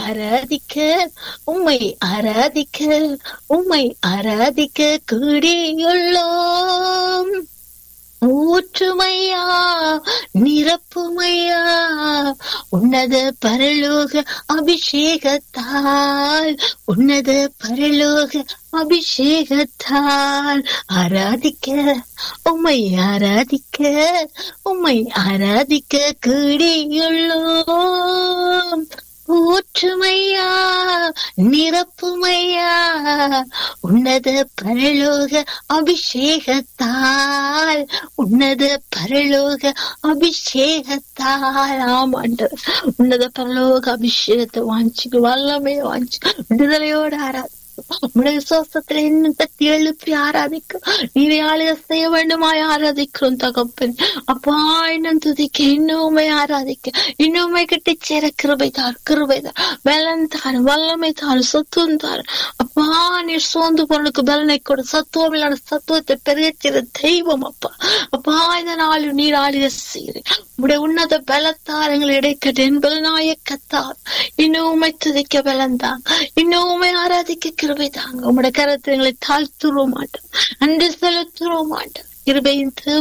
ஆராதிக்க உம்மை ஆராதிக்க உம்மை ஆராதிக்க கூடியுள்ளோம் ஊற்றுமையா நிரப்புமையா உன்னத பரலோக அபிஷேகத்தால் உன்னத பரலோக அபிஷேகத்தால் ஆராதிக்க உம்மை ஆராதிக்க உம்மை ஆராதிக்க கூடியுள்ளோம் ஊற்றுமையா நிரப்புமையா உன்னத பரலோக அபிஷேகத்தால் உன்னத பரலோக அபிஷேகத்தால் ஆமாண்டவர் உன்னத பரலோக அபிஷேகத்தை வாஞ்சிக்கு வல்லமே வாஞ்சி விடுதலையோட ஆராதி உடைய விசுவாசத்துல இன்னும் தட்டி எழுப்பி ஆராதிக்கும் நீரை ஆளுக செய்ய வேண்டுமாய் ஆராதிக்கிறோம் தகப்பன் அப்பா இன்னும் துதிக்க இன்னுமே ஆராதிக்க இன்னுமே கிட்ட சேர கிருபை தார் கிருபை தார் பலன் தார் வல்லமை தார் சத்துவம் தார் அப்பா நீர் சோர்ந்து பொருளுக்கு பலனை கொடு சத்துவம் இல்லாத சத்துவத்தை பெருகிற தெய்வம் அப்பா அப்பா இந்த நாள் நீர் ஆளுக செய்கிறேன் உடைய உன்னத பலத்தாரங்கள் இடைக்கட்டு என்பது நாயக்கத்தார் இன்னுமே துதிக்க பலன் தாங்க இன்னுமே ஆராதிக்க கிருபை தாங்க உங்களுடைய கரத்தை எங்களை தாழ்த்துருவ மாட்டோம் அன்று செலுத்துருவ மாட்டோம் கிருபையின் தேவை